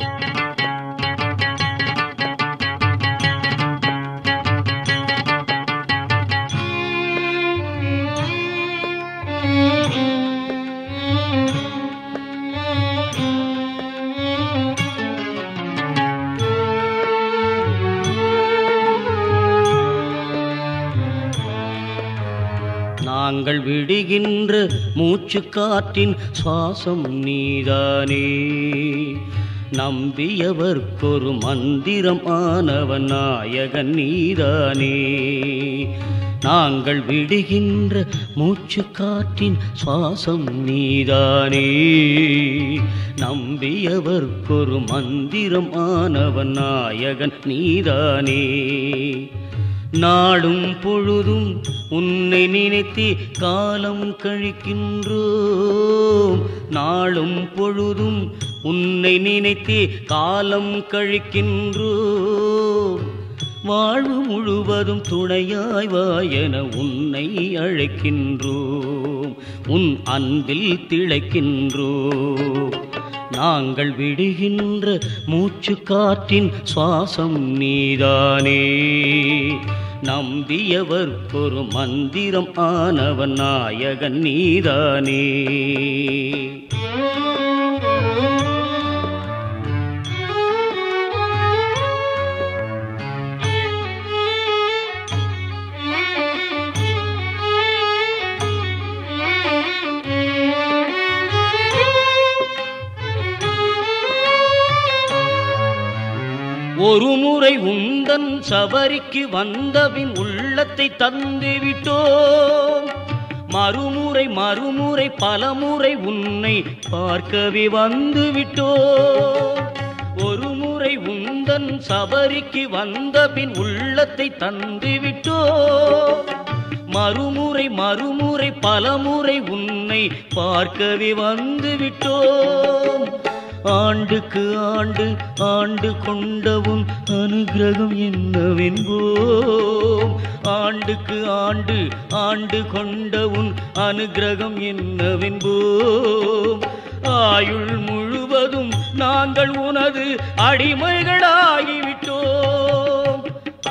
நாங்கள் விடுகின்ற மூச்சு காற்றின் சுவாசம் நீதானே நம்பியவர்க்கொரு மந்திரம் ஆனவன் நாயகன் நீதானே நாங்கள் விடுகின்ற மூச்சு காற்றின் சுவாசம் நீதானே நம்பியவர்க்கொரு மந்திரம் ஆனவன் நாயகன் நீதானே நாடும் பொழுதும் உன்னை நினைத்து காலம் கழிக்கின்றோம் நாளும் பொழுதும் உன்னை நினைத்து காலம் கழிக்கின்றோம் வாழ்வு முழுவதும் துணையாய் வா என உன்னை அழைக்கின்றோம் உன் அன்பில் திளைக்கின்றோம் நாங்கள் விடுகின்ற மூச்சு காற்றின் சுவாசம் நீதானே நம்பியவர்க்கொரு மந்திரம் ஆனவன் நாயகன் நீதானே ஒரு முறை உந்தன் சபரிக்கு வந்தபின் உள்ளத்தை தந்து விட்டோம் மறுமுறை மறுமுறை பலமுறை உன்னை பார்க்கவே வந்து விட்டோம் ஒரு முறை உந்தன் சபரிக்கு வந்தபின் உள்ளத்தை தந்து விட்டோம் மறுமுறை மறுமுறை பலமுறை உன்னை பார்க்கவே வந்து விட்டோம் ஆண்டுக்கு ஆண்டு ஆண்டு கொண்டவும் அனுகிரகம் என்னவென்போம் ஆண்டுக்கு ஆண்டு ஆண்டு கொண்டவும் அனுகிரகம் என்னவென்போம் ஆயுள் முழுவதும் நாங்கள் உனது அடிமைகளாகிவிட்டோம்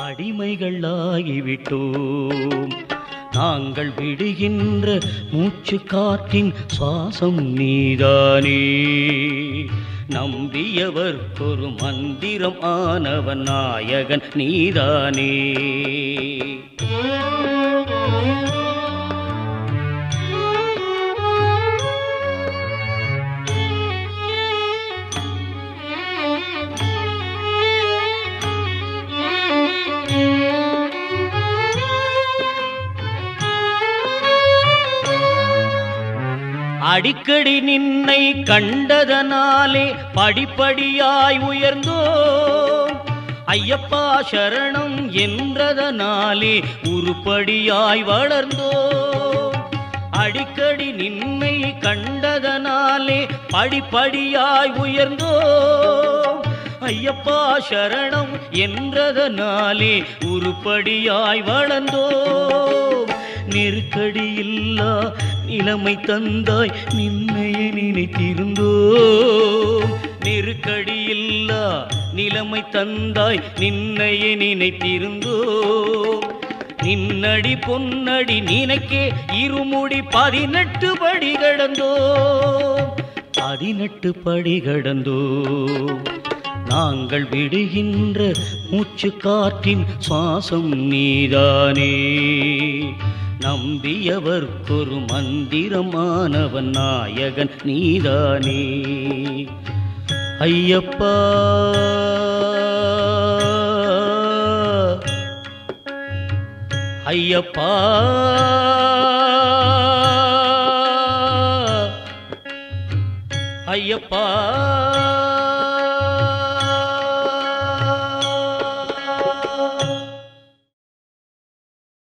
அடிமைகளாகிவிட்டோம் நாங்கள் விடுகின்ற மூச்சு காற்றின் சுவாசம் நீதானே நம்பியவர்க்கொரு மந்திரம் ஆனவன் நாயகன் நீதானே அடிக்கடி நின்னை கண்டதனாலே படிப்படியாய் உயர்ந்தோம் ஐயப்பா சரணம் என்றதனாலே உருப்படியாய் வளர்ந்தோம் அடிக்கடி நின்னை கண்டதனாலே படிப்படியாய் உயர்ந்தோம் ஐயப்பா சரணம் என்றதனாலே உருப்படியாய் வளர்ந்தோம் நெருக்கடியில்லா நிலைமை தந்தாய் நின்னையே நினைத்திருந்தோம் நெருக்கடியில்லா நிலைமை தந்தாய் நின்னையே நினைத்திருந்தோம் நின்னடி பொன்னடி நினைக்கே இருமுடி பதினெட்டு படி கடந்தோம் பதினெட்டு படி கடந்தோம் நாங்கள் விடுகின்ற மூச்சு காற்றின் சுவாசம் நீதானே நம்பியவர்க்கொரு மந்திரமானவன் நாயகன் நீதானே ஐயப்பா ஐயப்பா ஐயப்பா